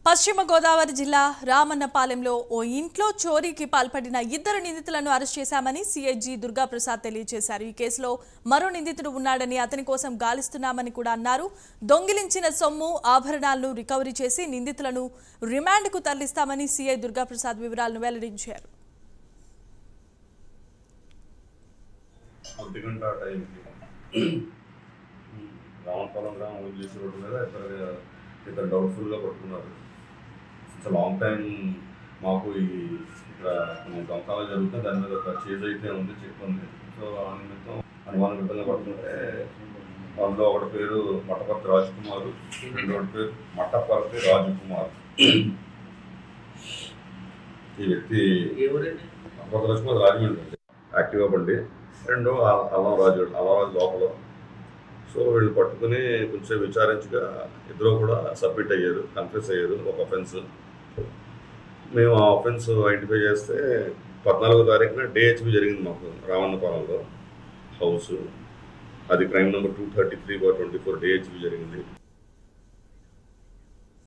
పశ్చిమ గోదావరి జిల్లా రామన్నపాలెంలో ఓ ఇంట్లో చోరీకి పాల్పడిన ఇద్దరు నిందితులను అరెస్ట్ చేశామని సీఐజీ దుర్గాప్రసాద్ తెలియజేశారు ఈ కేసులో మరో నిందితుడు ఉన్నాడని అతని కోసం గాలిస్తున్నామని కూడా అన్నారు దొంగిలించిన సొమ్ము ఆభరణాలను రికవరీ చేసి నిందితులను రిమాండ్కు తరలిస్తామని సీఐ దుర్గాప్రసాద్ వివరాలను వెల్లడించారు ఒంటి గంట టైంకి రామపాలెం గ్రామం వదిలేసి రోడ్డు మీద ఇద్దరు ఇద్దరు డౌట్ఫుల్గా పట్టుకున్నారు ఇట్స్ లాంగ్ టైం మాకు ఈ ఇక్కడ కొన్ని దొంగతనాలు జరుగుతాయి దాని మీద ఒక చేజ్ అయితే ఉంది చెక్ ఉంది సో ఆ నిమిత్తం అనుమానం విధంగా పట్టుకుంటే అందులో ఒకటి పేరు మట్టపర్తి రాజ్ కుమార్ రెండోటి పేరు మట్టపర్తి రాజ్ కుమార్ ఈ వ్యక్తి ఎవరండి ఒక రోజు రాజమండ్రి అండి యాక్టివ్గా బండి రెండో అ- అల్లం రాజు అల్లం రాజు లోపల సో వీళ్ళు పట్టుకుని కొంచెం విచారించగా ఇద్దరు కూడా సబ్మిట్ అయ్యారు కన్ఫ్యూస్ అయ్యారు ఒక అఫెన్స్ మేము ఆ అఫెన్స్ ఐడెంటిఫై చేస్తే పద్నాలుగో తారీఖున డిహెచ్బి జరిగింది మాకు రావన్నపాలెంలో హౌస్ అది crime number two thirty three by twenty four DHB జరిగింది